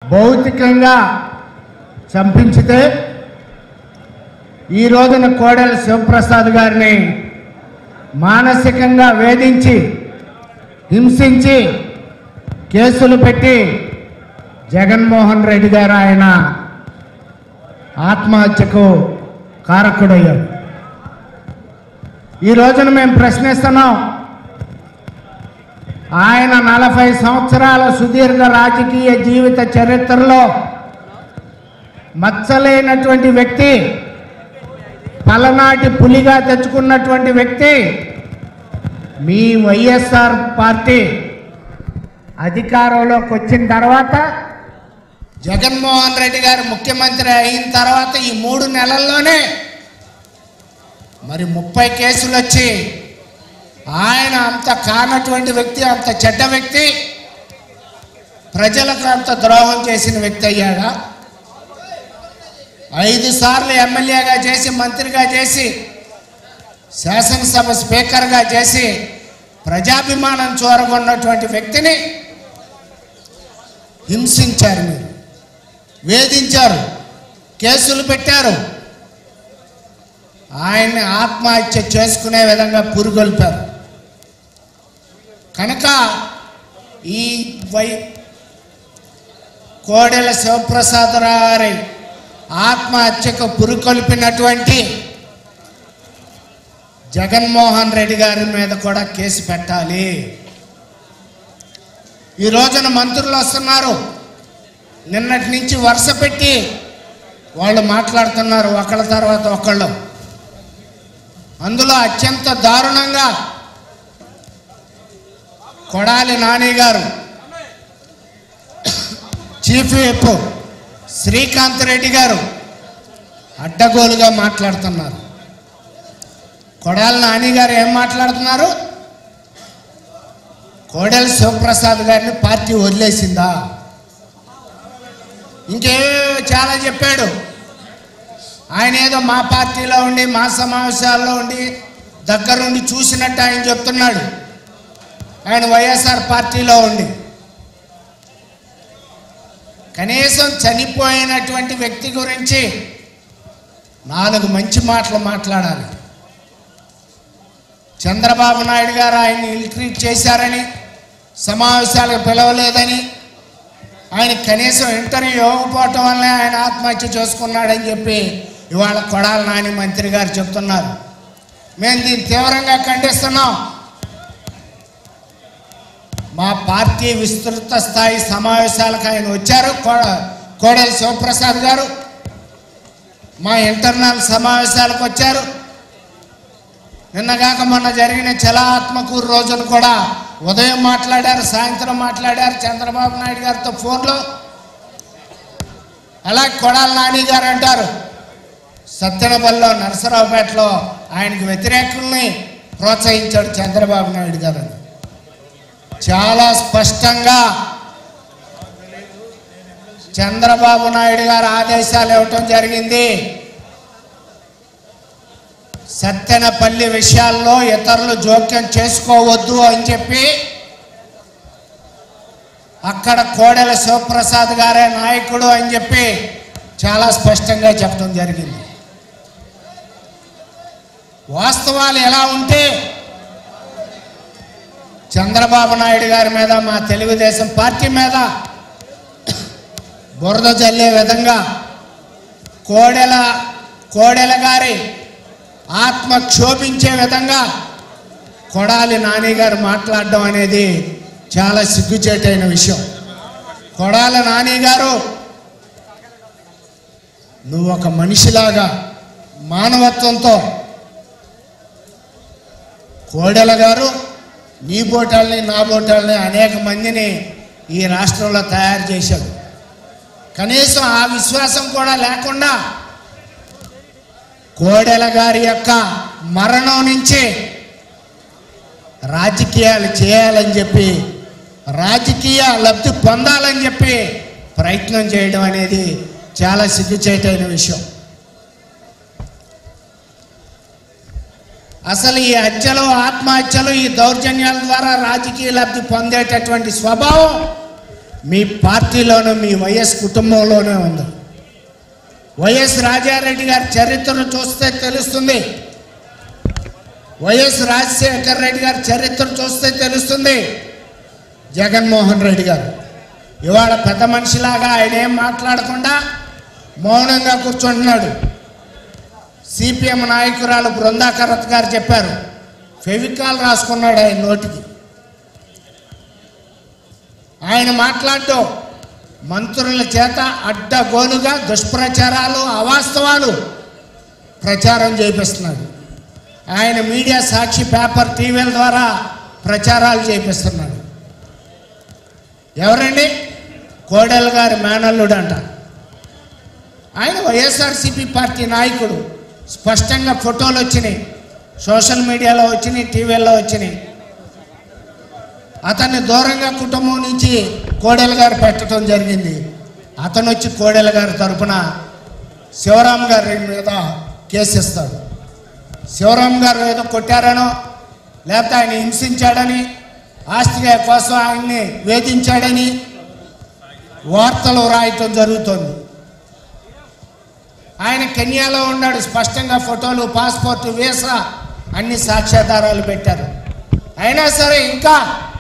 భౌతికంగా చంపించితే ఈ రోజున కోడెల శివప్రసాద్ గారిని మానసికంగా వేధించి హింసించి కేసులు పెట్టి జగన్మోహన్ రెడ్డి గారు ఆయన ఆత్మహత్యకు కారకుడయ్యాడు ఈ రోజున మేము ప్రశ్నిస్తున్నాం ఆయన నలభై సంవత్సరాల సుదీర్ఘ రాజకీయ జీవిత చరిత్రలో మచ్చలేనటువంటి వ్యక్తి పలనాటి పులిగా తెచ్చుకున్నటువంటి వ్యక్తి మీ వైఎస్ఆర్ పార్టీ అధికారంలోకి వచ్చిన తర్వాత జగన్మోహన్ రెడ్డి గారు ముఖ్యమంత్రి అయిన తర్వాత ఈ మూడు నెలల్లోనే మరి ముప్పై కేసులు వచ్చి ఆయన అంత కానటువంటి వ్యక్తి అంత చెడ్డ వ్యక్తి ప్రజలకు అంత ద్రోహం చేసిన వ్యక్తి అయ్యాడా ఐదు సార్లు ఎమ్మెల్యేగా చేసి మంత్రిగా చేసి శాసనసభ స్పీకర్గా చేసి ప్రజాభిమానం చూరగొన్నటువంటి వ్యక్తిని హింసించారు మీరు వేధించారు కేసులు పెట్టారు ఆయన్ని ఆత్మహత్య చేసుకునే విధంగా పురుగొల్పారు కనుక ఈ వై కోడెల శివప్రసాద్ గారి ఆత్మహత్యకు పురుకొల్పినటువంటి జగన్మోహన్ రెడ్డి గారి మీద కూడా కేసు పెట్టాలి ఈ రోజున మంత్రులు వస్తున్నారు నిన్నటి నుంచి వరుస పెట్టి వాళ్ళు మాట్లాడుతున్నారు ఒకళ్ళ తర్వాత ఒకళ్ళు అందులో అత్యంత దారుణంగా కొడాలి నాని గారు చీఫ్ విప్ శ్రీకాంత్ రెడ్డి గారు అడ్డగోలుగా మాట్లాడుతున్నారు కొడాలి నాని గారు ఏం మాట్లాడుతున్నారు కోడెల శివప్రసాద్ గారిని పార్టీ వదిలేసిందా ఇంకే చాలా చెప్పాడు ఆయన ఏదో మా పార్టీలో ఉండి మా సమావేశాల్లో ఉండి దగ్గరుండి చూసినట్టు ఆయన చెప్తున్నాడు ఆయన వైఎస్ఆర్ పార్టీలో ఉండి కనీసం చనిపోయినటువంటి వ్యక్తి గురించి నాలుగు మంచి మాటలు మాట్లాడాలి చంద్రబాబు నాయుడు గారు ఆయన్ని ఇల్ట్రీట్ చేశారని సమావేశాలకు పిలవలేదని ఆయన కనీసం ఇంటర్వ్యూ ఇవ్వకపోవటం వల్లే ఆయన ఆత్మహత్య చేసుకున్నాడని చెప్పి ఇవాళ కొడాల నాని మంత్రి గారు చెప్తున్నారు మేము దీన్ని తీవ్రంగా ఖండిస్తున్నాం మా పార్టీ విస్తృత స్థాయి సమావేశాలకు ఆయన వచ్చారు కో- కోడెల శివప్రసాద్ గారు మా ఇంటర్నల్ సమావేశాలకు వచ్చారు నిన్నగాక మొన్న జరిగిన చలా ఆత్మకూరు రోజున కూడా ఉదయం మాట్లాడారు సాయంత్రం మాట్లాడారు చంద్రబాబు నాయుడు గారితో ఫోన్లో అలాగే కొడాల నాని గారు అంటారు సత్యనపల్లిలో నరసరావుపేటలో ఆయనకు వ్యతిరేకుల్ని ప్రోత్సహించాడు చంద్రబాబు నాయుడు గారు అని. చాలా స్పష్టంగా చంద్రబాబు నాయుడు గారు ఆదేశాలు ఇవ్వటం జరిగింది సత్తెనపల్లి విషయాల్లో ఇతరులు జోక్యం చేసుకోవద్దు అని చెప్పి అక్కడ కోడెల శివప్రసాద్ గారే నాయకుడు అని చెప్పి చాలా స్పష్టంగా చెప్పడం జరిగింది వాస్తవాలు ఎలా ఉంటే చంద్రబాబు నాయుడు గారి మీద మా తెలుగుదేశం పార్టీ మీద బురద జల్లే విధంగా కోడెల కోడెల గారి ఆత్మ క్షోభించే విధంగా కొడాలి నాని గారు మాట్లాడడం అనేది చాలా సిగ్గుచేటైన విషయం కొడాలి నాని గారు నువ్వు ఒక మనిషిలాగా మానవత్వంతో కోడెల గారు నీ బోటాల్ని నా బోటాల్ని అనేక మందిని ఈ రాష్ట్రంలో తయారు చేశాడు కనీసం ఆ విశ్వాసం కూడా లేకుండా కోడెల గారి యొక్క మరణం నుంచి రాజకీయాలు చేయాలని చెప్పి రాజకీయ లబ్ధి పొందాలని చెప్పి ప్రయత్నం చేయడం అనేది చాలా సిగ్గుచేటైన విషయం అసలు ఈ హత్యలు ఆత్మహత్యలు ఈ దౌర్జన్యాల ద్వారా రాజకీయ లబ్ధి పొందేటటువంటి స్వభావం మీ పార్టీలోనూ మీ వైఎస్ కుటుంబంలోనే ఉంది వైఎస్ రాజారెడ్డి గారి చరిత్రను చూస్తే తెలుస్తుంది వైఎస్ రాజశేఖర రెడ్డి గారి చరిత్ర చూస్తే తెలుస్తుంది జగన్మోహన్ రెడ్డి గారు ఇవాళ పెద్ద మనిషిలాగా ఆయన ఏం మాట్లాడకుండా మౌనంగా కూర్చుంటున్నాడు సిపిఎం నాయకురాలు బృందాకరత్ గారు చెప్పారు ఫెవికాల్ రాసుకున్నాడు ఆయన నోటికి ఆయన మాట్లాడటం మంత్రుల చేత అడ్డగోలుగా దుష్ప్రచారాలు అవాస్తవాలు ప్రచారం చేపిస్తున్నాడు ఆయన మీడియా సాక్షి పేపర్ టీవీల ద్వారా ప్రచారాలు చేపిస్తున్నాడు ఎవరండి కోడెల గారి మేనల్లుడు అంట ఆయన వైఎస్ఆర్సీపీ పార్టీ నాయకుడు స్పష్టంగా ఫోటోలు వచ్చినాయి సోషల్ మీడియాలో వచ్చినాయి టీవీల్లో వచ్చినాయి అతన్ని దూరంగా కుటుంబం నుంచి కోడెల గారు పెట్టడం జరిగింది అతను వచ్చి కోడెల గారి తరపున శివరాం గారి మీద కేసు ఇస్తాడు శివరాం గారు ఏదో కొట్టారనో లేకపోతే ఆయన హింసించాడని ఆస్తి కోసం ఆయన్ని వేధించాడని వార్తలు రాయటం జరుగుతుంది ఆయన కెన్యాలో ఉన్నాడు స్పష్టంగా ఫోటోలు పాస్పోర్ట్ వీసా అన్ని సాక్ష్యాధారాలు పెట్టారు అయినా సరే ఇంకా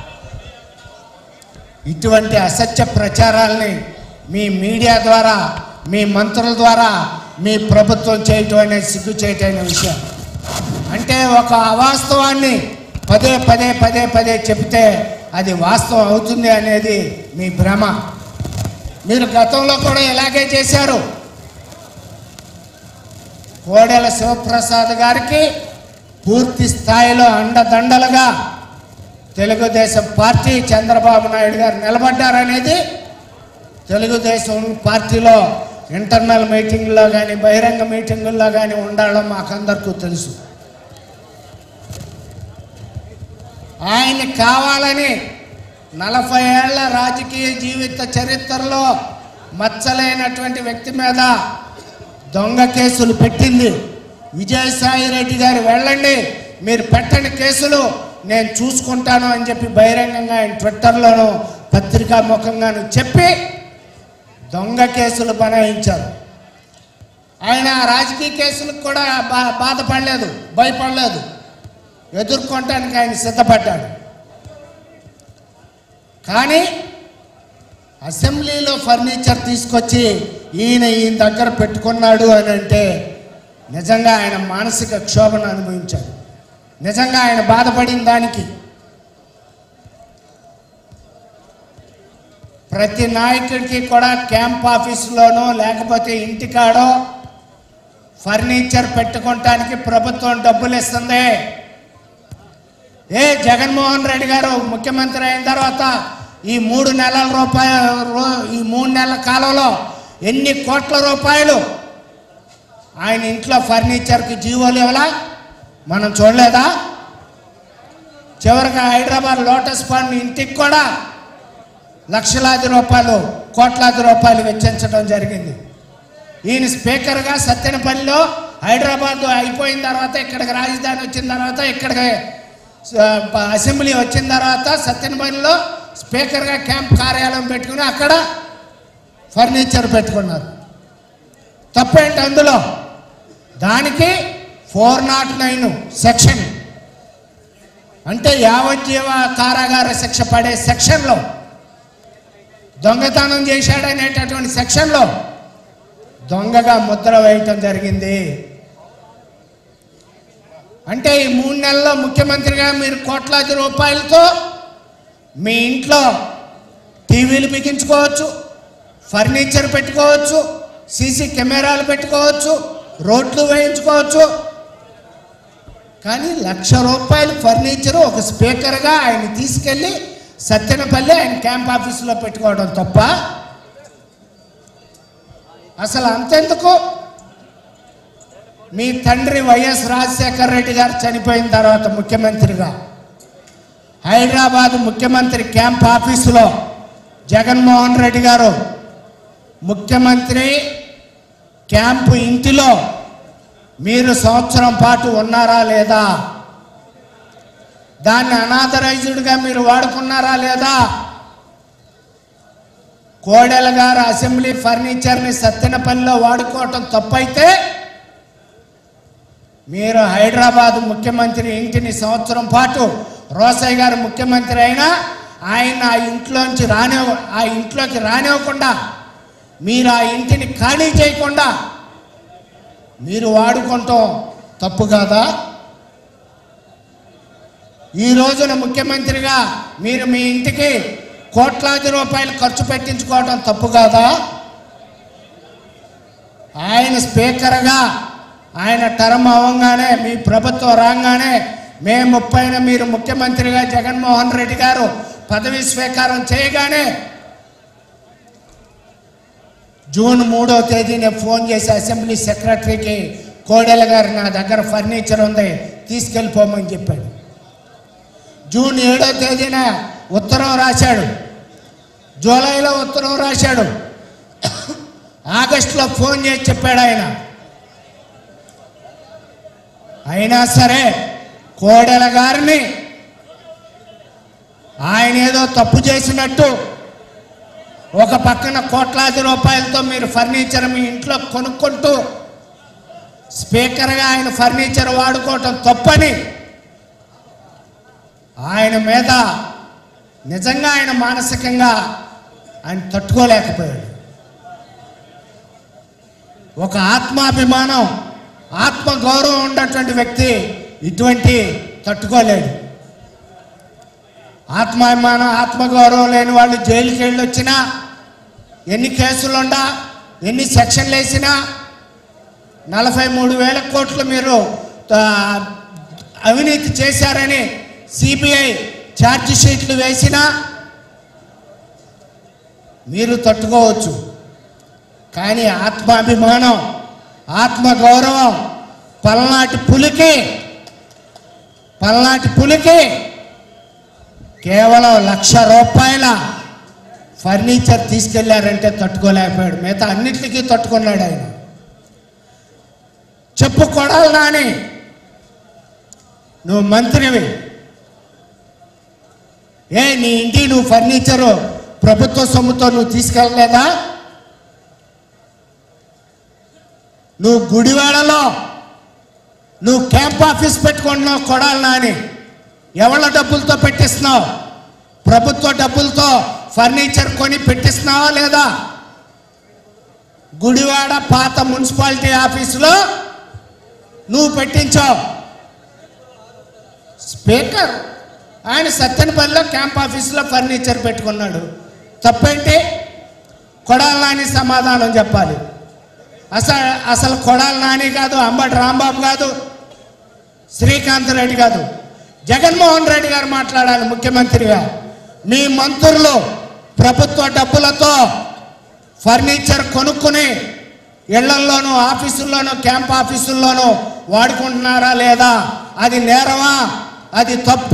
ఇటువంటి అసత్య ప్రచారాల్ని మీ మీడియా ద్వారా మీ మంత్రుల ద్వారా మీ ప్రభుత్వం చేయటం అనేది సిగ్గు చేయటమైన విషయం అంటే ఒక అవాస్తవాన్ని పదే పదే పదే పదే చెప్తే అది వాస్తవం అవుతుంది అనేది మీ భ్రమ మీరు గతంలో కూడా ఇలాగే చేశారు కోడెల శివప్రసాద్ గారికి పూర్తి స్థాయిలో అండదండలుగా తెలుగుదేశం పార్టీ చంద్రబాబు నాయుడు గారు నిలబడ్డారనేది తెలుగుదేశం పార్టీలో ఇంటర్నల్ మీటింగ్లో కానీ బహిరంగ మీటింగుల్లో కానీ ఉండాలో మాకందరికీ తెలుసు ఆయన కావాలని నలభై ఏళ్ల రాజకీయ జీవిత చరిత్రలో మచ్చలేనటువంటి వ్యక్తి మీద దొంగ కేసులు పెట్టింది విజయసాయి రెడ్డి గారు వెళ్ళండి మీరు పెట్టండి కేసులు నేను చూసుకుంటాను అని చెప్పి బహిరంగంగా ఆయన ట్విట్టర్లోనూ పత్రికా ముఖంగాను చెప్పి దొంగ కేసులు బనాయించారు ఆయన ఆ రాజకీయ కేసులకు కూడా బా బాధపడలేదు భయపడలేదు ఎదుర్కొనటానికి ఆయన సిద్ధపడ్డాడు కానీ అసెంబ్లీలో ఫర్నిచర్ తీసుకొచ్చి ఈయన ఈయన దగ్గర పెట్టుకున్నాడు అని అంటే నిజంగా ఆయన మానసిక క్షోభను అనుభవించాడు నిజంగా ఆయన బాధపడిన దానికి ప్రతి నాయకుడికి కూడా క్యాంప్ ఆఫీసులోనో లేకపోతే ఇంటికాడో ఫర్నిచర్ పెట్టుకోవటానికి ప్రభుత్వం డబ్బులు ఇస్తుంది ఏ జగన్మోహన్ రెడ్డి గారు ముఖ్యమంత్రి అయిన తర్వాత ఈ మూడు నెలల రూపాయలు ఈ మూడు నెలల కాలంలో ఎన్ని కోట్ల రూపాయలు ఆయన ఇంట్లో ఫర్నిచర్కి జీవోలు ఇవ్వలా మనం చూడలేదా చివరిగా హైదరాబాద్ లోటస్ పాండ్ ఇంటికి కూడా లక్షలాది రూపాయలు కోట్లాది రూపాయలు వెచ్చించడం జరిగింది ఈయన స్పీకర్గా సత్తెనపల్లిలో హైదరాబాద్ అయిపోయిన తర్వాత ఇక్కడికి రాజధాని వచ్చిన తర్వాత ఇక్కడికి ఆ, అసెంబ్లీ వచ్చిన తర్వాత సత్తెనపల్లిలో స్పీకర్గా క్యాంప్ కార్యాలయం పెట్టుకుని అక్కడ ఫర్నిచర్ పెట్టుకున్నారు తప్పేంటి అందులో దానికి ఫోర్ నాట్ నైన్ సెక్షన్ అంటే యావజ్జీవ కారాగార శిక్ష పడే సెక్షన్లో దొంగతనం చేశాడనేటటువంటి సెక్షన్లో దొంగగా ముద్ర వేయటం జరిగింది అంటే ఈ మూడు నెలల్లో ముఖ్యమంత్రిగా మీరు కోట్లాది రూపాయలతో మీ ఇంట్లో టీవీలు బిగించుకోవచ్చు ఫర్నిచర్ పెట్టుకోవచ్చు సీసీ కెమెరాలు పెట్టుకోవచ్చు రోడ్లు వేయించుకోవచ్చు కానీ లక్ష రూపాయలు ఫర్నిచర్ ఒక స్పీకర్గా ఆయన తీసుకెళ్ళి సత్యనపల్లి ఆయన క్యాంప్ ఆఫీసులో పెట్టుకోవడం తప్ప అసలు అంతెందుకు మీ తండ్రి వైఎస్ రాజశేఖర రెడ్డి గారు చనిపోయిన తర్వాత ముఖ్యమంత్రిగా హైదరాబాద్ ముఖ్యమంత్రి క్యాంప్ ఆఫీసులో జగన్మోహన్ రెడ్డి గారు ముఖ్యమంత్రి క్యాంపు ఇంటిలో మీరు సంవత్సరం పాటు ఉన్నారా లేదా దాన్ని అనాథరైజ్డ్గా మీరు వాడుకున్నారా లేదా కోడెల గారు అసెంబ్లీ ఫర్నిచర్ని సత్తెనపల్లిలో వాడుకోవటం తప్పైతే మీరు హైదరాబాద్ ముఖ్యమంత్రి ఇంటిని సంవత్సరం పాటు రోసయ్య గారు ముఖ్యమంత్రి అయినా ఆయన ఆ ఇంట్లోంచి రానే ఆ ఇంట్లోకి రానివ్వకుండా మీరు ఆ ఇంటిని ఖాళీ చేయకుండా మీరు వాడుకుంటాం తప్పు కాదా ఈ రోజున ముఖ్యమంత్రిగా మీరు మీ ఇంటికి కోట్లాది రూపాయలు ఖర్చు పెట్టించుకోవడం తప్పు కాదా ఆయన స్పీకర్గా ఆయన టర్మ్ అవ్వగానే మీ ప్రభుత్వం రాగానే మే ముప్పైన మీరు ముఖ్యమంత్రిగా జగన్మోహన్ రెడ్డి గారు పదవి స్వీకారం చేయగానే జూన్ మూడో తేదీన ఫోన్ చేసి అసెంబ్లీ సెక్రటరీకి కోడెల గారు నా దగ్గర ఫర్నిచర్ ఉంది తీసుకెళ్ళిపోమని చెప్పాడు జూన్ ఏడో తేదీన ఉత్తరం రాశాడు జూలైలో ఉత్తరం రాశాడు ఆగస్టులో ఫోన్ చేసి చెప్పాడు ఆయన అయినా సరే కోడెల గారిని ఆయన ఏదో తప్పు చేసినట్టు ఒక పక్కన కోట్లాది రూపాయలతో మీరు ఫర్నిచర్ మీ ఇంట్లో కొనుక్కుంటూ స్పీకర్గా ఆయన ఫర్నిచర్ వాడుకోవటం తప్పని ఆయన మీద నిజంగా ఆయన మానసికంగా ఆయన తట్టుకోలేకపోయాడు ఒక ఆత్మాభిమానం ఆత్మ గౌరవం ఉన్నటువంటి వ్యక్తి ఇటువంటి తట్టుకోలేడు ఆత్మాభిమానం ఆత్మగౌరవం లేని వాళ్ళు జైలుకి వెళ్ళి వచ్చినా ఎన్ని కేసులుండా ఎన్ని సెక్షన్లు వేసినా నలభై మూడు వేల కోట్లు మీరు ఆ, అవినీతి చేశారని సిబిఐ ఛార్జ్ షీట్లు వేసినా మీరు తట్టుకోవచ్చు కానీ ఆత్మాభిమానం ఆత్మగౌరవం పల్నాటి పులికి పల్నాటి పులికి కేవలం లక్ష రూపాయల ఫర్నిచర్ తీసుకెళ్లారంటే తట్టుకోలేకపోయాడు మిగతా అన్నిటికీ తట్టుకున్నాడు ఆయన చెప్పు కొడాలి నాని నువ్వు మంత్రివి ఏ నీ ఇంటి నువ్వు ఫర్నిచరు ప్రభుత్వ సొమ్ముతో నువ్వు తీసుకెళ్ళలేదా నువ్వు గుడివాడలో నువ్వు క్యాంప్ ఆఫీస్ పెట్టుకుంటున్నావు కొడాలి నాని ఎవళ్ళ డబ్బులతో పెట్టిస్తున్నావు ప్రభుత్వ డబ్బులతో ఫర్నిచర్ కొని పెట్టిస్తున్నావా లేదా గుడివాడ పాత మున్సిపాలిటీ ఆఫీసులో నువ్వు పెట్టించావు స్పీకర్ ఆయన సత్తెనపల్లిలో క్యాంప్ ఆఫీసులో ఫర్నిచర్ పెట్టుకున్నాడు తప్పేంటి కొడాల నాని సమాధానం చెప్పాలి అసలు అసలు కొడాల నాని కాదు అంబటి రాంబాబు కాదు శ్రీకాంత్ రెడ్డి కాదు జగన్మోహన్ రెడ్డి గారు మాట్లాడాలి ముఖ్యమంత్రిగా మీ మంత్రులు ప్రభుత్వ డబ్బులతో ఫర్నిచర్ కొనుక్కుని ఇళ్లల్లోనూ ఆఫీసుల్లోనూ క్యాంప్ ఆఫీసుల్లోనూ వాడుకుంటున్నారా లేదా అది నేరమా అది తప్ప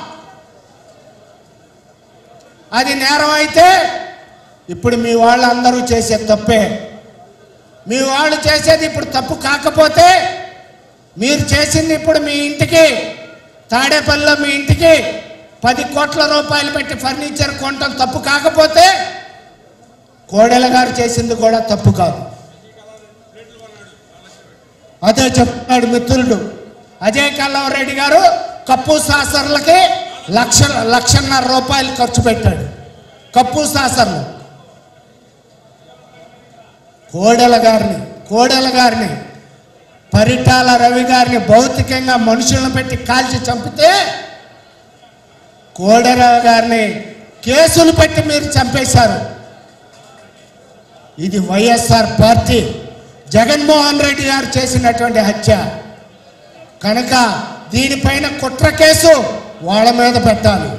అది నేరం అయితే ఇప్పుడు మీ వాళ్ళందరూ చేసే తప్పే మీ వాళ్ళు చేసేది ఇప్పుడు తప్పు కాకపోతే మీరు చేసింది ఇప్పుడు మీ ఇంటికి తాడేపల్లిలో మీ ఇంటికి పది కోట్ల రూపాయలు పెట్టి ఫర్నిచర్ కొనటం తప్పు కాకపోతే కోడెల గారు చేసింది కూడా తప్పు కాదు అదే చెప్తున్నాడు మిత్రుడు అజయ్ కల్లవరెడ్డి గారు కప్పు సాసర్లకి లక్ష లక్షన్నర రూపాయలు ఖర్చు పెట్టాడు కప్పు సాసర్లు కోడెల గారిని కోడెల గారిని పరిటాల రవి గారిని భౌతికంగా మనుషులను పెట్టి కాల్చి చంపితే కోడెల గారిని కేసులు పెట్టి మీరు చంపేశారు ఇది వైఎస్ఆర్ పార్టీ జగన్మోహన్ రెడ్డి గారు చేసినటువంటి హత్య కనుక దీనిపైన కుట్ర కేసు వాళ్ళ మీద పెట్టాలి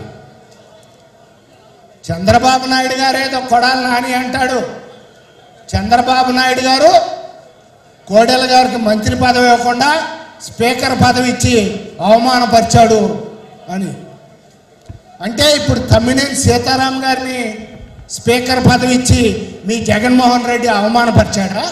చంద్రబాబు నాయుడు గారు ఏదో కొడాలి నాని అంటాడు చంద్రబాబు నాయుడు గారు కోడెల గారికి మంత్రి పదవి ఇవ్వకుండా స్పీకర్ పదవి ఇచ్చి అవమానపరిచాడు అని అంటే ఇప్పుడు తమ్మినేని సీతారాం గారిని స్పీకర్ పదవి ఇచ్చి మీ జగన్మోహన్ రెడ్డి అవమానపరిచాడా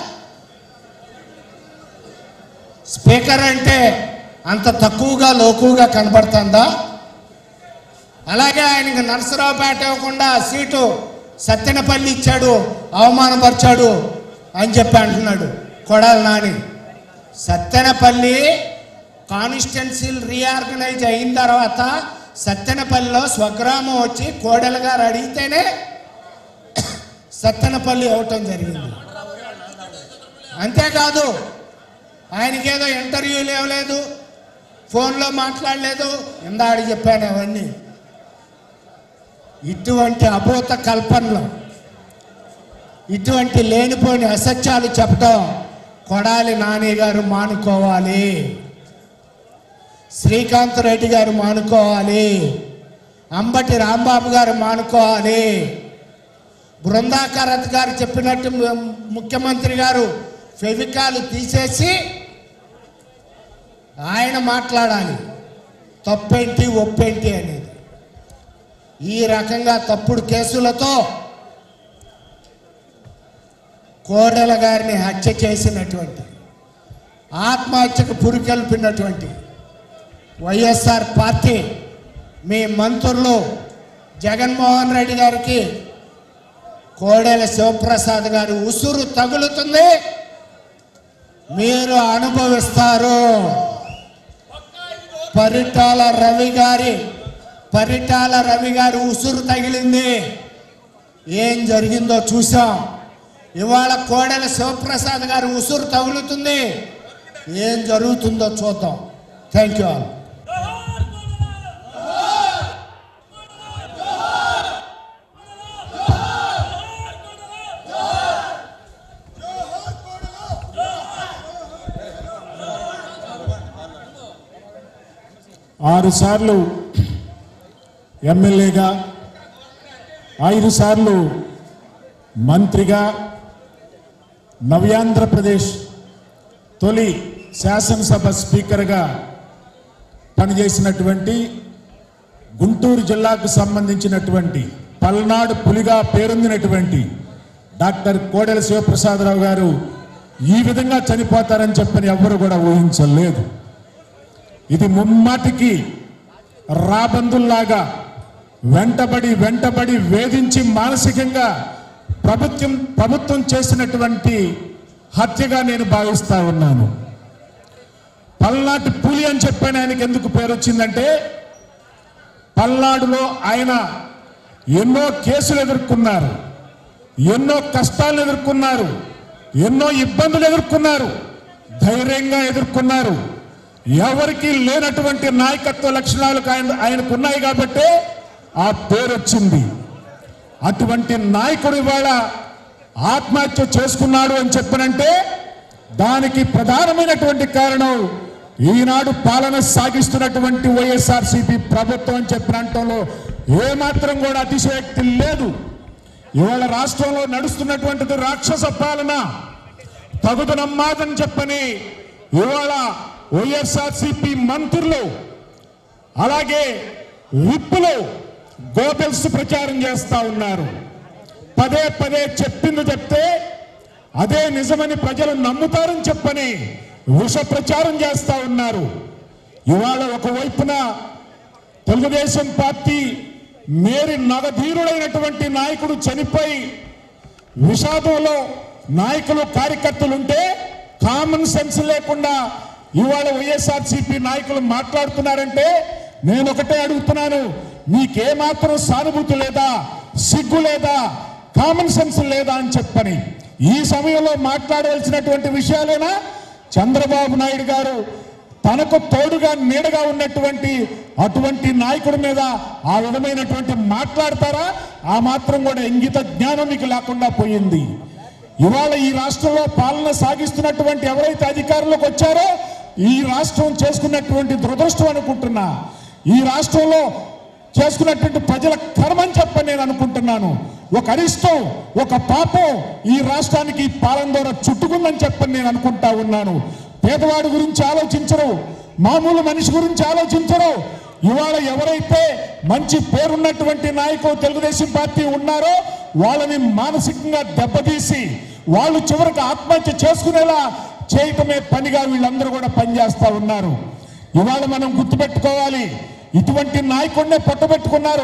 స్పీకర్ అంటే అంత తక్కువగా లోకుగా కనబడుతుందా అలాగే ఆయనకి నరసరావుపేట ఇవ్వకుండా సీటు సత్తెనపల్లి ఇచ్చాడు అవమానపరిచాడు అని చెప్పి అంటున్నాడు కొడాలి నాని సత్తెనపల్లి కాన్స్టిట్యున్సీలు రీఆర్గనైజ్ అయిన తర్వాత సత్తెనపల్లిలో స్వగ్రామం వచ్చి కోడెల గారు అడిగితేనే సత్తెనపల్లి అవటం జరిగింది అంతేకాదు ఆయనకేదో ఇంటర్వ్యూలు ఇవ్వలేదు ఫోన్లో మాట్లాడలేదు ఇందాడు చెప్పాను అవన్నీ ఇటువంటి అభూత కల్పనలు ఇటువంటి లేనిపోని అసత్యాలు చెప్పడం కొడాలి నాని గారు మానుకోవాలి శ్రీకాంత్ రెడ్డి గారు మానుకోవాలి అంబటి రాంబాబు గారు మానుకోవాలి బృందాకరత్ గారు చెప్పినట్టు ము- ముఖ్యమంత్రి గారు ఫెవికాలు తీసేసి ఆయన మాట్లాడాలి తప్పేంటి ఒప్పేంటి అనేది ఈ రకంగా తప్పుడు కేసులతో కోడెల గారిని హత్య చేసినటువంటి ఆత్మహత్యకు పురికెల్పినటువంటి వైఎస్ఆర్ పార్టీ మీ మంత్రులు జగన్మోహన్ రెడ్డి గారికి కోడెల శివప్రసాద్ గారి ఉసురు తగులుతుంది మీరు అనుభవిస్తారు పరిటాల రవి గారి పరిటాల రవి గారి ఉసురు తగిలింది ఏం జరిగిందో చూసాం ఇవాళ కోడెల శివప్రసాద్ గారి ఉసురు తగులుతుంది ఏం జరుగుతుందో చూద్దాం థ్యాంక్ యూ ఆల్ ఆరు సార్లు ఎమ్మెల్యేగా ఐదు సార్లు మంత్రిగా నవ్యాంధ్రప్రదేశ్ తొలి శాసనసభ స్పీకర్గా పనిచేసినటువంటి గుంటూరు జిల్లాకు సంబంధించినటువంటి పల్నాడు పులిగా పేరొందినటువంటి డాక్టర్ కోడెల శివప్రసాదరావు గారు ఈ విధంగా చనిపోతారని చెప్పని ఎవ్వరు కూడా ఊహించలేదు ఇది ముమ్మాటికి రాబందుల్లాగా వెంటబడి వెంటబడి వేధించి మానసికంగా ప్రభుత్వం ప్రభుత్వం చేసినటువంటి హత్యగా నేను భావిస్తా ఉన్నాను పల్నాటి పులి అని చెప్పాను ఆయనకి ఎందుకు పేరు వచ్చిందంటే పల్నాడులో ఆయన ఎన్నో కేసులు ఎదుర్కొన్నారు ఎన్నో కష్టాలు ఎదుర్కొన్నారు ఎన్నో ఇబ్బందులు ఎదుర్కొన్నారు ధైర్యంగా ఎదుర్కొన్నారు ఎవరికి లేనటువంటి నాయకత్వ లక్షణాలు ఆయన ఆయనకు ఉన్నాయి కాబట్టి ఆ పేరు వచ్చింది అటువంటి నాయకుడు ఇవాళ ఆత్మహత్య చేసుకున్నాడు అని చెప్పనంటే దానికి ప్రధానమైనటువంటి కారణం ఈనాడు పాలన సాగిస్తున్నటువంటి వైఎస్ఆర్సీపీ ప్రభుత్వం అని చెప్పినంటంలో ఏమాత్రం కూడా అతిశయోక్తి లేదు ఇవాళ రాష్ట్రంలో నడుస్తున్నటువంటిది రాక్షస పాలన తగుదనమ్మాదని చెప్పని ఇవాళ వైఎస్ఆర్సీపీ మంత్రులు అలాగే విప్పులు గోబెల్స్ ప్రచారం చేస్తా ఉన్నారు పదే పదే చెప్పింది చెప్తే అదే నిజమని ప్రజలు నమ్ముతారని చెప్పని విష ప్రచారం చేస్తా ఉన్నారు ఇవాళ ఒకవైపున తెలుగుదేశం పార్టీ మేరి నగధీరుడైనటువంటి నాయకుడు చనిపోయి విషాదంలో నాయకులు కార్యకర్తలు ఉంటే కామన్ సెన్స్ లేకుండా ఇవాళ వైఎస్ఆర్సీపీ నాయకులు మాట్లాడుతున్నారంటే నేను ఒకటే అడుగుతున్నాను మీకేమాత్రం సానుభూతి లేదా సిగ్గు లేదా కామన్ సెన్స్ లేదా అని చెప్పని ఈ సమయంలో మాట్లాడవలసినటువంటి విషయాలేనా చంద్రబాబు నాయుడు గారు తనకు తోడుగా నీడగా ఉన్నటువంటి అటువంటి నాయకుడి మీద ఆ విధమైనటువంటి మాట్లాడతారా ఆ మాత్రం కూడా ఇంగిత జ్ఞానం మీకు లేకుండా పోయింది ఇవాళ ఈ రాష్ట్రంలో పాలన సాగిస్తున్నటువంటి ఎవరైతే అధికారంలోకి వచ్చారో ఈ రాష్ట్రం చేసుకున్నటువంటి దురదృష్టం అనుకుంటున్నా ఈ రాష్ట్రంలో చేసుకున్నటువంటి ప్రజల కర్మని చెప్పని నేను అనుకుంటున్నాను ఒక అరిష్టం ఒక పాపం ఈ రాష్ట్రానికి ఈ పాలన ద్వారా చుట్టుకుందని చెప్పని నేను అనుకుంటా ఉన్నాను పేదవాడి గురించి ఆలోచించరు మామూలు మనిషి గురించి ఆలోచించరు ఇవాళ ఎవరైతే మంచి పేరున్నటువంటి నాయకులు తెలుగుదేశం పార్టీ ఉన్నారో వాళ్ళని మానసికంగా దెబ్బతీసి వాళ్ళు చివరికి ఆత్మహత్య చేసుకునేలా చేయటమే పనిగా వీళ్ళందరూ కూడా పనిచేస్తా ఉన్నారు ఇవాళ మనం గుర్తుపెట్టుకోవాలి ఇటువంటి నాయకుడినే పట్టుబెట్టుకున్నారు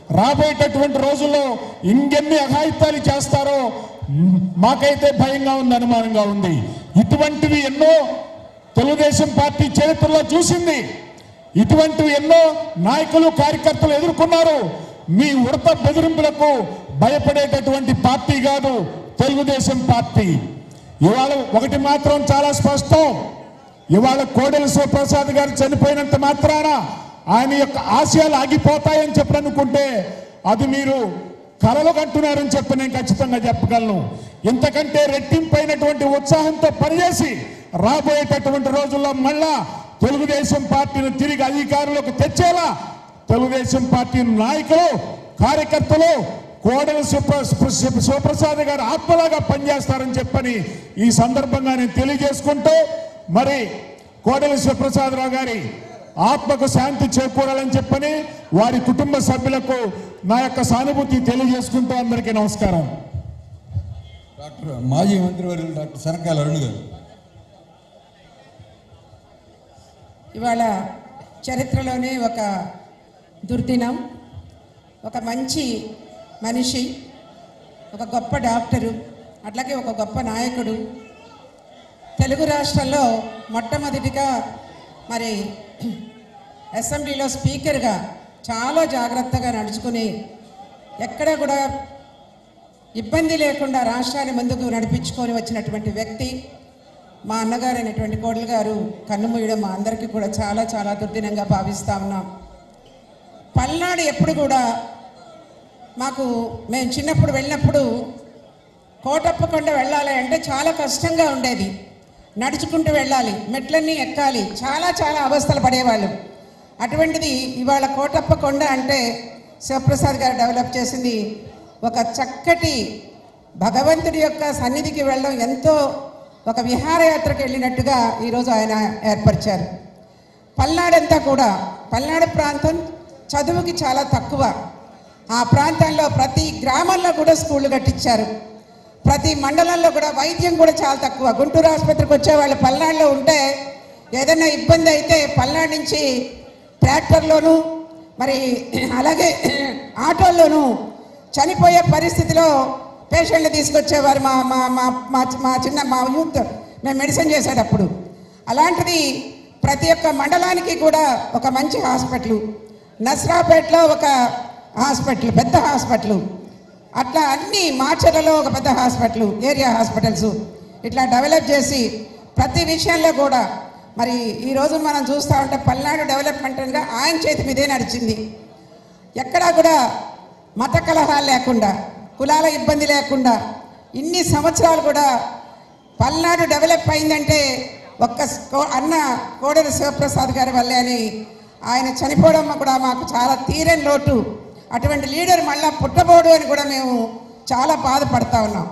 రాబోయేటటువంటి రోజుల్లో ఇంకెన్ని అఘాయిత్యాలు చేస్తారో మ్, మాకైతే భయంగా ఉంది అనుమానంగా ఉంది ఇటువంటివి ఎన్నో తెలుగుదేశం పార్టీ చరిత్రలో చూసింది ఇటువంటివి ఎన్నో నాయకులు కార్యకర్తలు ఎదుర్కొన్నారు మీ ఉడత బెదిరింపులకు భయపడేటటువంటి పార్టీ కాదు తెలుగుదేశం పార్టీ ఇవాళ ఒకటి మాత్రం చాలా స్పష్టం ఇవాళ కోడెల శివప్రసాద్ గారు చనిపోయినంత మాత్రాన ఆయన యొక్క ఆశయాలు ఆగిపోతాయని చెప్పి అనుకుంటే అది మీరు కలలు కంటున్నారని చెప్పి నేను ఖచ్చితంగా చెప్పగలను ఇంతకంటే రెట్టింపైనటువంటి ఉత్సాహంతో పనిచేసి రాబోయేటటువంటి రోజుల్లో మళ్ళా తెలుగుదేశం పార్టీని తిరిగి అధికారంలోకి తెచ్చేలా తెలుగుదేశం పార్టీ నాయకులు కార్యకర్తలు కోడెల శివ- శివ- శివప్రసాద్ గారు ఆత్మలాగా పనిచేస్తారని చెప్పని ఈ సందర్భంగా నేను తెలియజేసుకుంటూ మరి కోడెల శివప్రసాదరావు గారి ఆత్మకు శాంతి చేకూరాలని చెప్పని వారి కుటుంబ సభ్యులకు నా యొక్క సానుభూతి తెలియజేసుకుంటూ అందరికీ నమస్కారం డాక్టర్ మాజీ మంత్రివర్యులు డాక్టర్ శనకాల అరుణ్ గారు ఇవాళ చరిత్రలోనే ఒక దుర్దినం ఒక మంచి మనిషి ఒక గొప్ప డాక్టరు అట్లాగే ఒక గొప్ప నాయకుడు తెలుగు రాష్ట్రాల్లో మొట్టమొదటిగా మరి అసెంబ్లీలో స్పీకర్గా చాలా జాగ్రత్తగా నడుచుకుని ఎక్కడ కూడా ఇబ్బంది లేకుండా రాష్ట్రాన్ని ముందుకు నడిపించుకొని వచ్చినటువంటి వ్యక్తి మా అన్నగారు అయినటువంటి కోడలు గారు కన్నుమూయడం మా అందరికీ కూడా చాలా చాలా దుర్దినంగా భావిస్తా ఉన్నాం పల్నాడు ఎప్పుడు కూడా మాకు మేము చిన్నప్పుడు వెళ్ళినప్పుడు కోటప్పకొండ వెళ్ళాలి అంటే చాలా కష్టంగా ఉండేది నడుచుకుంటూ వెళ్ళాలి మెట్లన్నీ ఎక్కాలి చాలా చాలా అవస్థలు పడేవాళ్ళు అటువంటిది ఇవాళ కోటప్పకొండ అంటే శివప్రసాద్ గారు డెవలప్ చేసింది ఒక చక్కటి భగవంతుడి యొక్క సన్నిధికి వెళ్ళడం ఎంతో ఒక విహారయాత్రకు వెళ్ళినట్టుగా ఈరోజు ఆయన ఏర్పరిచారు పల్నాడంతా కూడా పల్నాడు ప్రాంతం చదువుకి చాలా తక్కువ ఆ ప్రాంతంలో ప్రతి గ్రామంలో కూడా స్కూళ్ళు కట్టించారు ప్రతి మండలంలో కూడా వైద్యం కూడా చాలా తక్కువ గుంటూరు ఆసుపత్రికి వచ్చే వాళ్ళు పల్నాడులో ఉంటే ఏదైనా ఇబ్బంది అయితే పల్నాడు నుంచి ట్రాక్టర్లోను మరి అలాగే ఆటోల్లోనూ చనిపోయే పరిస్థితిలో పేషెంట్లు తీసుకొచ్చేవారు మా మా మా మా మా చిన్న మా యూత్ మేము మెడిసిన్ చేసేటప్పుడు అలాంటిది ప్రతి ఒక్క మండలానికి కూడా ఒక మంచి హాస్పిటల్ నస్రాపేటలో ఒక హాస్పిటల్ పెద్ద హాస్పిటల్ అట్లా అన్ని మార్చలలో ఒక పెద్ద హాస్పిటల్ ఏరియా హాస్పిటల్స్ ఇట్లా డెవలప్ చేసి ప్రతి విషయంలో కూడా మరి ఈరోజు మనం చూస్తూ ఉంటే పల్నాడు డెవలప్మెంట్గా ఆయన చేతి మీదే నడిచింది ఎక్కడా కూడా మత కలహాలు లేకుండా కులాల ఇబ్బంది లేకుండా ఇన్ని సంవత్సరాలు కూడా పల్నాడు డెవలప్ అయిందంటే ఒక్క కో- అన్న కోడెల శివప్రసాద్ గారి వల్లే అని ఆయన చనిపోవడం కూడా మాకు చాలా తీరని లోటు అటువంటి లీడర్ మళ్ళా పుట్టబోడు అని కూడా మేము చాలా బాధపడతా ఉన్నాం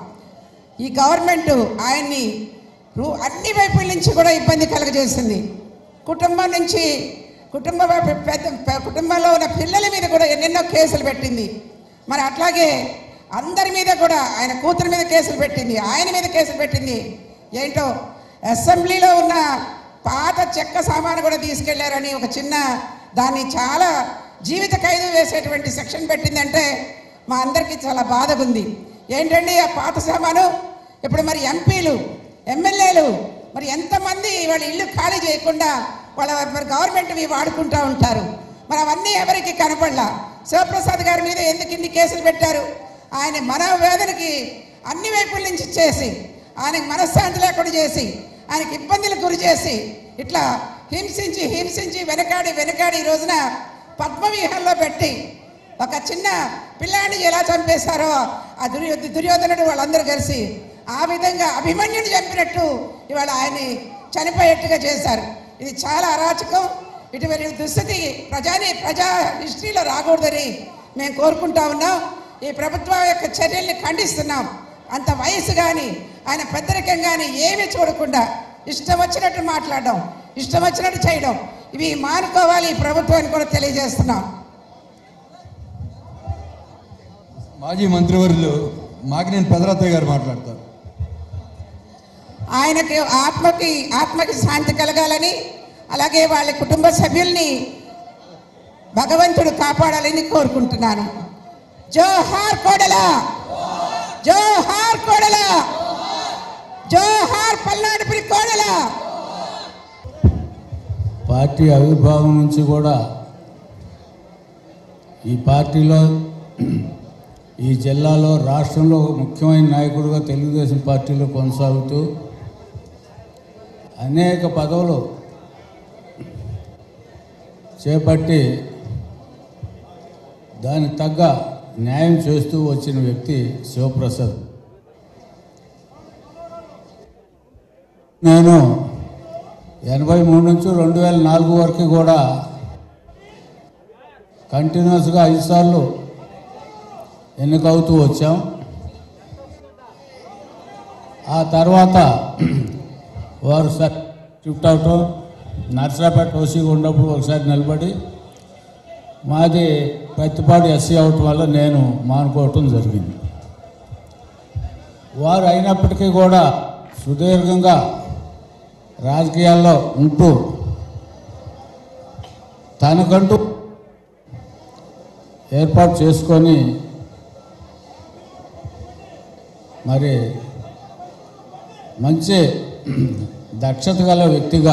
ఈ గవర్నమెంట్ ఆయన్ని రూ- అన్ని వైపుల నుంచి కూడా ఇబ్బంది కలగజేసింది కుటుంబం నుంచి కుటుంబ వైపు పెద్ద పె- కుటుంబంలో ఉన్న పిల్లల మీద కూడా ఎన్నెన్నో కేసులు పెట్టింది మరి అట్లాగే అందరి మీద కూడా ఆయన కూతురు మీద కేసులు పెట్టింది ఆయన మీద కేసులు పెట్టింది ఏంటో అసెంబ్లీలో ఉన్న పాత చెక్క సామాను కూడా తీసుకెళ్లారని ఒక చిన్న దాన్ని చాలా జీవిత ఖైదు వేసేటువంటి సెక్షన్ పెట్టిందంటే మా అందరికీ చాలా బాధగా ఉంది ఏంటండి ఆ పాత సామాను ఇప్పుడు మరి ఎంపీలు ఎమ్మెల్యేలు మరి ఎంతమంది వాళ్ళ ఇల్లు ఖాళీ చేయకుండా వాళ్ళ మరి గవర్నమెంట్వి వాడుకుంటూ ఉంటారు మరి అవన్నీ ఎవరికి కనపడలా శివప్రసాద్ గారి మీద ఎందుకు ఇన్ని కేసులు పెట్టారు ఆయన మనోవేదనకి అన్ని వైపుల నుంచి చేసి ఆయనకి మనశ్శాంతి లేకుండా చేసి ఆయనకి ఇబ్బందులకు గురి చేసి ఇట్లా హింసించి హింసించి వెనకాడి వెనకాడి ఈ రోజున పద్మవ్యూహంలో పెట్టి ఒక చిన్న పిల్లాడిని ఎలా చంపేశారో ఆ దుర్యో దుర్యోధనుడు వాళ్ళందరూ కలిసి ఆ విధంగా అభిమన్యుని చంపినట్టు ఇవాళ ఆయన్ని చనిపోయేట్టుగా చేశారు ఇది చాలా అరాచకం ఇటువంటి దుస్థితి ప్రజాని ప్రజా హిస్టరీలో రాకూడదని మేము కోరుకుంటా ఉన్నాం ఈ ప్రభుత్వం యొక్క చర్యల్ని ఖండిస్తున్నాం అంత వయసు కానీ ఆయన పెద్దరికం కానీ ఏమీ చూడకుండా ఇష్టం వచ్చినట్టు మాట్లాడడం ఇష్టం వచ్చినట్టు చేయడం ఇవి మానుకోవాలి ఈ ప్రభుత్వాన్ని కూడా తెలియజేస్తున్నాం మాజీ మంత్రివర్యులు మాకినేని పెదరత్తయ్య గారు మాట్లాడతారు ఆయనకి ఆత్మకి ఆత్మకి శాంతి కలగాలని అలాగే వాళ్ళ కుటుంబ సభ్యుల్ని భగవంతుడు కాపాడాలని కోరుకుంటున్నాను జోహార్ కోడల జోహార్ కోడల జోహార్ పల్నాడుపురి కోడల పార్టీ ఆవిర్భావం నుంచి కూడా ఈ పార్టీలో ఈ జిల్లాలో రాష్ట్రంలో ఒక ముఖ్యమైన నాయకుడిగా తెలుగుదేశం పార్టీలో కొనసాగుతూ అనేక పదవులు చేపట్టి దానికి తగ్గ న్యాయం చేస్తూ వచ్చిన వ్యక్తి శివప్రసాద్ నేను ఎనభై మూడు నుంచి రెండు వేల నాలుగు వరకు కూడా కంటిన్యూస్గా ఐదు సార్లు ఎన్నికవుతూ వచ్చాం ఆ తర్వాత వారు సార్ షిఫ్ట్ అవటం నర్సరాపేట ఓసీగా ఉన్నప్పుడు ఒకసారి నిలబడి మాది ప్రతిపాడు ఎస్సీ అవటం వల్ల నేను మానుకోవటం జరిగింది వారు అయినప్పటికీ కూడా సుదీర్ఘంగా రాజకీయాల్లో ఉంటూ తనకంటూ ఏర్పాటు చేసుకొని మరి మంచి దక్షత గల వ్యక్తిగా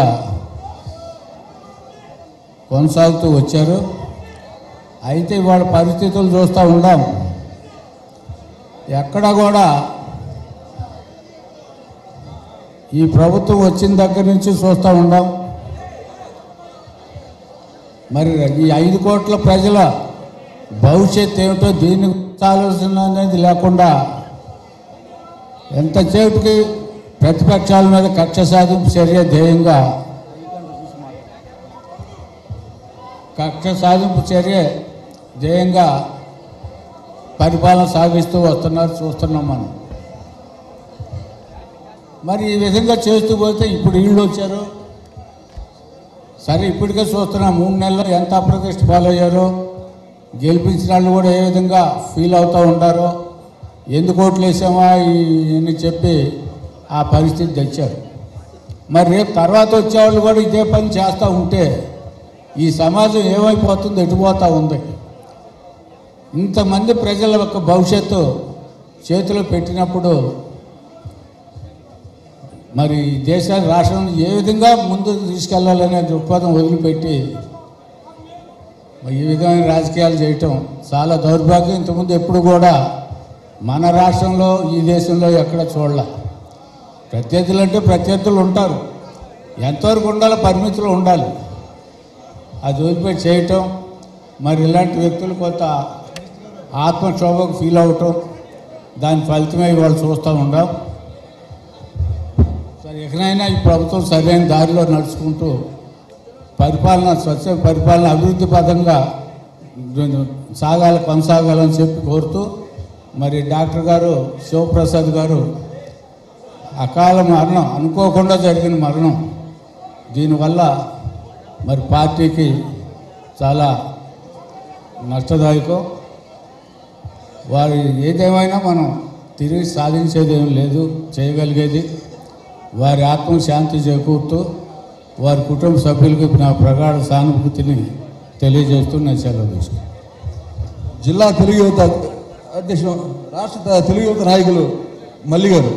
కొనసాగుతూ వచ్చారు అయితే వాళ్ళ పరిస్థితులు చూస్తూ ఉండాం ఎక్కడ కూడా ఈ ప్రభుత్వం వచ్చిన దగ్గర నుంచి చూస్తూ ఉండాం మరి ఈ ఐదు కోట్ల ప్రజల భవిష్యత్ ఏమిటో దీని గురించి ఆలోచన అనేది లేకుండా ఎంతసేపుకి ప్రతిపక్షాల మీద కక్ష సాధింపు చర్య ధ్యేయంగా కక్ష సాధింపు చర్య ధ్యేయంగా పరిపాలన సాగిస్తూ వస్తున్నారు చూస్తున్నాం మనం మరి ఈ విధంగా చేస్తూ పోతే ఇప్పుడు వీళ్ళు వచ్చారు సరే ఇప్పటికే చూస్తున్నాం మూడు నెలల్లో ఎంత అప్రతిష్ట పాలయ్యారో గెలిపించిన వాళ్ళు కూడా ఏ విధంగా ఫీల్ అవుతూ ఉంటారో ఎందుకు ఓట్లు వేసామా ఈ- అని చెప్పి ఆ పరిస్థితి తెచ్చారు మరి రేపు తర్వాత వచ్చేవాళ్ళు కూడా ఇదే పని చేస్తూ ఉంటే ఈ సమాజం ఏమైపోతుందో ఎటుపోతూ ఉంది ఇంతమంది ప్రజల యొక్క భవిష్యత్తు చేతిలో పెట్టినప్పుడు మరి ఈ దేశాన్ని రాష్ట్రం ఏ విధంగా ముందుకు తీసుకెళ్లాలనే దృక్పథం వదిలిపెట్టి మరి ఈ విధమైన రాజకీయాలు చేయటం చాలా దౌర్భాగ్యం ఇంతకుముందు ఎప్పుడు కూడా మన రాష్ట్రంలో ఈ దేశంలో ఎక్కడ చూడాల ప్రత్యర్థులు అంటే ప్రత్యర్థులు ఉంటారు ఎంతవరకు ఉండాలో పరిమితులు ఉండాలి అది వదిలిపెట్టి చేయటం మరి ఇలాంటి వ్యక్తులు కొంత ఆత్మక్షోభకు ఫీల్ అవటం దాని ఫలితమే ఇవాళ చూస్తూ ఉండాం సరే ఎక్కడైనా ఈ ప్రభుత్వం సరైన దారిలో నడుచుకుంటూ పరిపాలన స్వచ్ఛ పరిపాలన అభివృద్ధి పదంగా సాగాలి కొనసాగాలని చెప్పి కోరుతూ మరి డాక్టర్ గారు శివప్రసాద్ గారు అకాల మరణం అనుకోకుండా జరిగిన మరణం దీనివల్ల మరి పార్టీకి చాలా నష్టదాయకం వారు ఏదేమైనా మనం తిరిగి సాధించేది ఏం లేదు చేయగలిగేది వారి ఆత్మ శాంతి చేకూరుతూ వారి కుటుంబ సభ్యులకు నా ప్రగాఢ సానుభూతిని తెలియజేస్తూ నేను సెలవు తీసుకున్నాను జిల్లా తెలుగు యువత అధ్యక్షుడు రాష్ట్ర తెలుగు యువత నాయకులు మల్లి గారు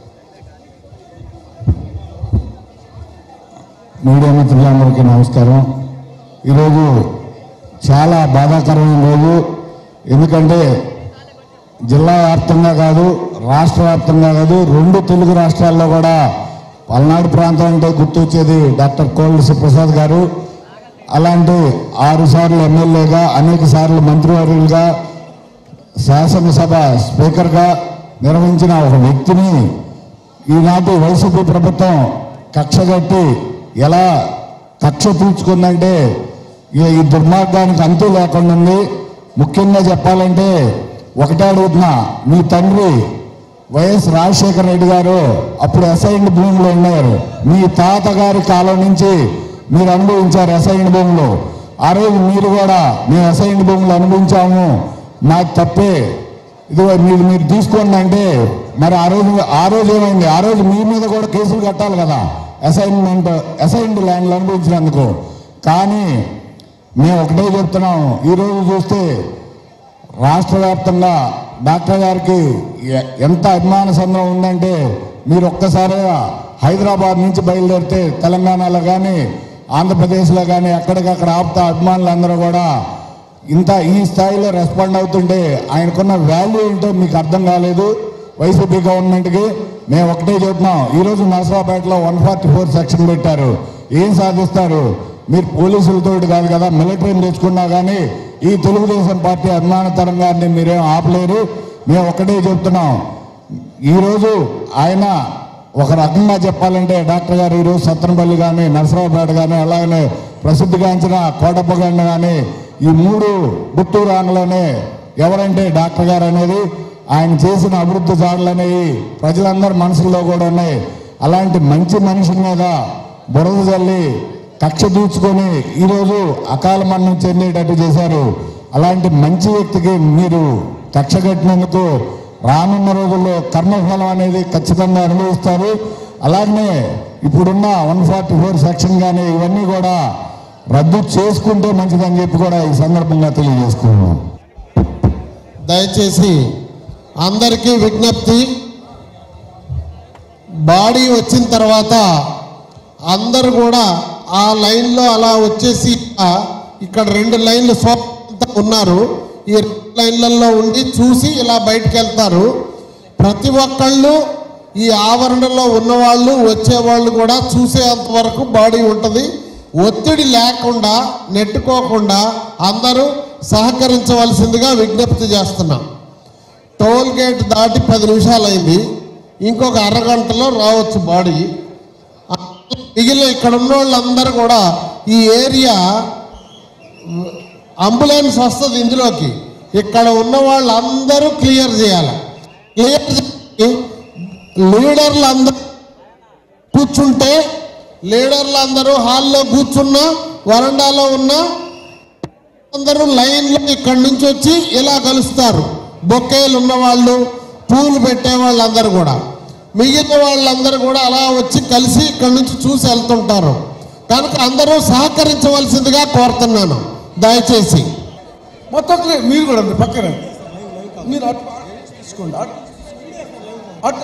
మీడియా మిత్రులందరికీ నమస్కారం ఈరోజు చాలా బాధాకరమైన రోజు ఎందుకంటే జిల్లా వ్యాప్తంగా కాదు రాష్ట్ర వ్యాప్తంగా కాదు రెండు తెలుగు రాష్ట్రాల్లో కూడా పల్నాడు ప్రాంతం అంటే గుర్తొచ్చేది డాక్టర్ కోళ్ళ సుప్రసాద్ గారు అలాంటి ఆరు సార్లు ఎమ్మెల్యేగా అనేక సార్లు మంత్రివర్యులుగా శాసనసభ స్పీకర్గా నిర్వహించిన ఒక వ్యక్తిని ఈనాటి వైసీపీ ప్రభుత్వం కక్షగట్టి ఎలా కక్ష తీర్చుకుందంటే ఇక ఈ దుర్మార్గానికి అంతు లేకుండా ఉంది ముఖ్యంగా చెప్పాలంటే ఒకటే అడుగుతున్నా మీ తండ్రి వైఎస్ రాజశేఖర రెడ్డి గారు అప్పుడు అసైన్డ్ భూములు ఉన్నారు మీ తాతగారి కాలం నుంచి మీరు అనుభవించారు అసైన్డ్ భూములు ఆ రోజు మీరు కూడా మేము అసైన్డ్ భూములు అనుభవించాము నాకు తప్పే ఇదిగో మీరు మీరు తీసుకోండి అంటే మరి ఆ రోజు ఆ రోజు ఏమైంది ఆ రోజు మీ మీద కూడా కేసులు కట్టాలి కదా అసైన్మెంట్ అసైన్డ్ ల్యాండ్లు అనుభవించినందుకు కానీ మేము ఒకటే చెప్తున్నాం ఈరోజు చూస్తే రాష్ట్ర వ్యాప్తంగా డాక్టర్ గారికి ఎ- ఎంత అభిమాన సంఘం ఉందంటే మీరు ఒక్కసారిగా హైదరాబాద్ నుంచి బయలుదేరితే తెలంగాణలో కానీ ఆంధ్రప్రదేశ్లో కానీ ఎక్కడికక్కడ ఆపుతా అభిమానులందరూ కూడా ఇంత ఈ స్థాయిలో రెస్పాండ్ అవుతుంటే ఆయనకున్న వాల్యూ ఏంటో మీకు అర్థం కాలేదు వైసీపీ గవర్నమెంట్కి మేము ఒకటే చెబుతున్నాం ఈరోజు నరసరావుపేటలో వన్ ఫార్టీ ఫోర్ సెక్షన్ పెట్టారు ఏం సాధిస్తారు మీరు పోలీసులతో కాదు కదా మిలిటరీని తెచ్చుకున్నా కానీ ఈ తెలుగుదేశం పార్టీ అభిమానతరంగాన్ని మీరేం ఆపలేరు మేము ఒకటే చెప్తున్నాం ఈరోజు ఆయన ఒక రకంగా చెప్పాలంటే డాక్టర్ గారు ఈరోజు సత్తనపల్లి కానీ నరసరావుపేట కానీ అలాగనే ప్రసిద్ధిగాంచిన కోటప్పగండ కానీ ఈ మూడు గుట్టూరు ఆంగ్లోనే ఎవరంటే డాక్టర్ గారు అనేది ఆయన చేసిన అభివృద్ధి జాడలు అనేవి ప్రజలందరి మనసుల్లో కూడా ఉన్నాయి అలాంటి మంచి మనిషి మీద బురద జల్లి కక్ష తీర్చుకొని ఈరోజు అకాల మరణం చెందేటట్టు చేశారు అలాంటి మంచి వ్యక్తికి మీరు కక్ష కట్టినందుకు రానున్న రోజుల్లో కర్మఫలం అనేది ఖచ్చితంగా అనుభవిస్తారు అలాగనే ఇప్పుడున్న వన్ ఫార్టీ ఫోర్ సెక్షన్ కానీ ఇవన్నీ కూడా రద్దు చేసుకుంటే మంచిదని చెప్పి కూడా ఈ సందర్భంగా తెలియజేసుకున్నాం దయచేసి అందరికీ విజ్ఞప్తి బాడీ వచ్చిన తర్వాత అందరూ కూడా ఆ లైన్లో అలా వచ్చేసి ఆ, ఇక్కడ రెండు లైన్లు సోపంతా ఉన్నారు ఈ రెండు లైన్లలో ఉండి చూసి ఇలా బయటకు వెళ్తారు ప్రతి ఒక్కళ్ళు ఈ ఆవరణలో ఉన్నవాళ్ళు వచ్చేవాళ్ళు కూడా చూసేంత వరకు బాడీ ఉంటుంది ఒత్తిడి లేకుండా నెట్టుకోకుండా అందరూ సహకరించవలసిందిగా విజ్ఞప్తి చేస్తున్నాం టోల్ గేట్ దాటి పది నిమిషాలు అయింది ఇంకొక అరగంటలో రావచ్చు బాడీ మిగిలిన ఇక్కడ ఉన్న వాళ్ళందరూ కూడా ఈ ఏరియా అంబులెన్స్ వస్తుంది ఇందులోకి ఇక్కడ ఉన్న వాళ్ళందరూ క్లియర్ చేయాలి క్లియర్ చేసి లీడర్లు అందరూ కూర్చుంటే లీడర్లు అందరూ హాల్లో కూర్చున్నా వరండాలో ఉన్నా అందరూ లైన్లో ఇక్కడి నుంచి వచ్చి ఇలా కలుస్తారు బొకేలు ఉన్నవాళ్ళు పూలు పెట్టే వాళ్ళందరూ కూడా మిగిలిన వాళ్ళందరూ కూడా అలా వచ్చి కలిసి ఇక్కడి నుంచి చూసి వెళ్తుంటారు కనుక అందరూ సహకరించవలసిందిగా కోరుతున్నాను దయచేసి మొత్తం క్లియర్ మీరు కూడా అండి పక్కన మీరు అటు తీసుకోండి అటు అటు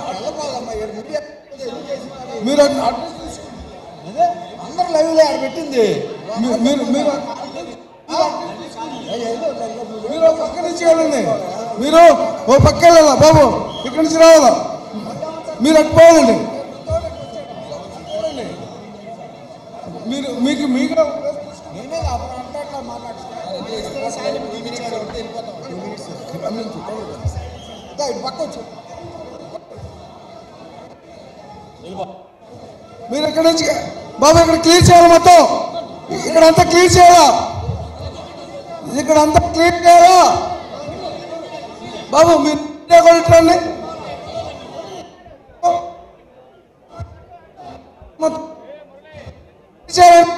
మీరు అటు అటు తీసుకోండి. అదే అందరు లైవ్లో ఆడ పెట్టింది మీ- మీరు మీరు మీరు ఒక పక్క నుంచి వెళ్ళండి మీరు ఓ పక్క వెళ్ళాలా బాబు ఇక్కడి నుంచి రావాలా మీరు అటు పోవాలండి మీరు మీకు మీకు మీరు ఎక్కడి నుంచి బాబు ఇక్కడ క్లియర్ చేయాలి మొత్తం ఇక్కడ అంతా క్లియర్ చేయాలా ఇక్కడ అంతా క్లియర్ చేయాలా బాబు మీరు ఇక్కడే కొట్టండి మొత్తం clear చేయాలి.